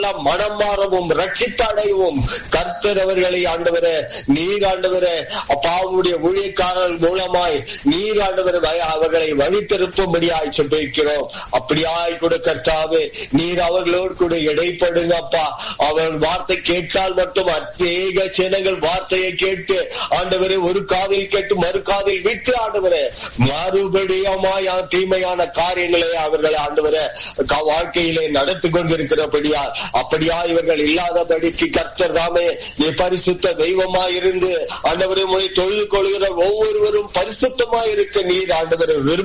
மனம் மாறவும் ரட்சிப்படையவும் கர்த்தர் அவர்களை ஆண்டவரே நீர் ஆண்டவரே அப்பாவுடைய ஊழியக்காரர்கள் மூலமாய் நீர் ஆண்டவர் அவர்களை வழித்திருப்பும்படியாய் சொல்லியிருக்கிறோம் அப்படியாய் கூட கர்த்தாவே நீர் அவர்களோடு கூட இடைப்படுங்க அப்பா அவர்கள் வார்த்தை கேட்டால் மட்டும் அநேக ஜனங்கள் வார்த்தையை கேட்டு ஆண்டவரே ஒரு காதில் கேட்டு மறு காதில் விட்டு ஆண்டவரே மறுபடியுமாய் தீமையான காரியங்களை அவர்கள் ஆண்டவரே வாழ்க்கையிலே நடத்தி கொண்டிருக்கிறபடியா அப்படியா இவர்கள் இல்லாதபடிக்கு கர்த்தர் தாமே நீ பரிசுத்த தெய்வமாய் இருந்து ஆண்டவரை முறை தொழுது கொள்கிற ஒவ்வொருவரும் பரிசுத்தமாய் இருக்க நீர் ஆண்டவரை